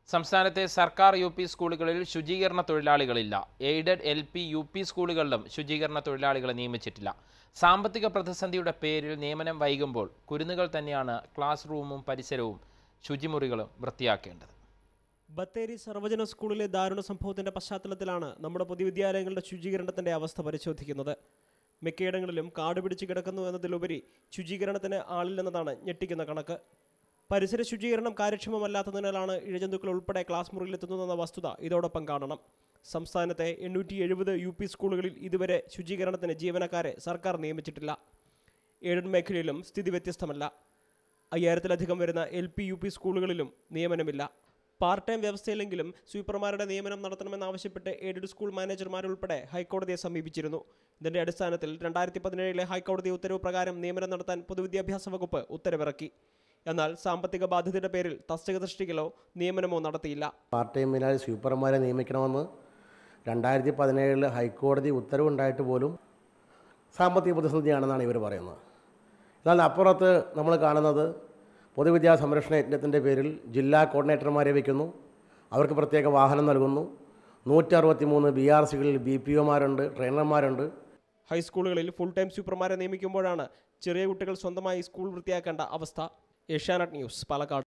സംസ്ഥാനത്തെ സർക്കാർ U P സ്കൂളുകളിൽ ശുചീകരണ തൊഴിലാളികളില്ല aided L P U P സ്കൂളുകളിലും ശുചീകരണ തൊഴിലാളികളെ നിയമിച്ചിട്ടില്ല സാമ്പത്തിക പ്രതിസന്ധിയുടെ പേരിൽ നിയമനം വൈകുമ്പോൾ കുരുന്നുകൾ തന്നെയാണ് ക്ലാസ് റൂമും പരിസരവും ശുചിമുറികളും വൃത്തിയാക്കേണ്ടത് ബത്തേരി സർവജന സ്കൂളിലെ ദാരുണ സംഭവത്തിന്റെ പശ്ചാത്തലത്തിലാണ് നമ്മുടെ പൊതുവിദ്യാലയങ്ങളുടെ ശുചീകരണത്തിന്റെ അവസ്ഥ പരിശോധിക്കുന്നത് മിക്കയിടങ്ങളിലും കാട് പിടിച്ച് കിടക്കുന്നു എന്നതിലുപരി ശുചീകരണത്തിന് ആളില്ലെന്നതാണ് ഞെട്ടിക്കുന്ന കണക്ക് പരിസര ശുചീകരണം കാര്യക്ഷമമല്ലാത്തതിനാലാണ് ഇഴജന്തുക്കൾ ഉൾപ്പെടെ ക്ലാസ് മുറിയിലെത്തുന്നതെന്ന വസ്തുത ഇതോടൊപ്പം കാണണം സംസ്ഥാനത്തെ എണ്ണൂറ്റി എഴുപത് യു പി സ്കൂളുകളിൽ ഇതുവരെ ശുചീകരണത്തിന് ജീവനക്കാരെ സർക്കാർ നിയമിച്ചിട്ടില്ല എയ്ഡഡ് മേഖലയിലും സ്ഥിതി വ്യത്യസ്തമല്ല അയ്യായിരത്തിലധികം വരുന്ന എൽ പി യു പി സ്കൂളുകളിലും നിയമനമില്ല പാർട്ട് ടൈം വ്യവസ്ഥയിലെങ്കിലും സ്വീപ്പർമാരുടെ നിയമനം നടത്തണമെന്നാവശ്യപ്പെട്ട് എയ്ഡഡ് സ്കൂൾ മാനേജർമാരുൾപ്പെടെ ഹൈക്കോടതിയെ സമീപിച്ചിരുന്നു ഇതിന്റെ അടിസ്ഥാനത്തിൽ രണ്ടായിരത്തി പതിനേഴിലെ ഹൈക്കോടതി ഉത്തരവ് പ്രകാരം നിയമനം നടത്താൻ പൊതുവിദ്യാഭ്യാസ വകുപ്പ് ഉത്തരവിറക്കി എന്നാൽ സാമ്പത്തിക ബാധ്യതയുടെ പേരിൽ തസ്തിക സൃഷ്ടിക്കലോ നിയമനമോ നടത്തിയില്ല പാർട്ട് ടൈമിനായി സ്വീപ്പർമാരെ നിയമിക്കണമെന്ന് രണ്ടായിരത്തി പതിനേഴിൽ ഹൈക്കോടതി ഉത്തരവുണ്ടായിട്ട് പോലും സാമ്പത്തിക പ്രതിസന്ധിയാണെന്നാണ് ഇവർ പറയുന്നത് എന്നാൽ അപ്പുറത്ത് നമ്മൾ കാണുന്നത് പൊതുവിദ്യാ സംരക്ഷണ യജ്ഞത്തിൻ്റെ പേരിൽ ജില്ലാ കോർഡിനേറ്റർമാരെ വയ്ക്കുന്നു അവർക്ക് പ്രത്യേക വാഹനം നൽകുന്നു നൂറ്റി അറുപത്തി മൂന്ന് ബി ആർ സികളിൽ ബി പി ഒമാരുണ്ട് ട്രെയിനർമാരുണ്ട് ഹൈസ്കൂളുകളിൽ ഫുൾ ടൈം സൂപ്പർമാരെ നിയമിക്കുമ്പോഴാണ് ചെറിയ കുട്ടികൾ സ്വന്തമായി സ്കൂൾ വൃത്തിയാക്കേണ്ട അവസ്ഥ ഏഷ്യാനെറ്റ് ന്യൂസ് പാലക്കാട്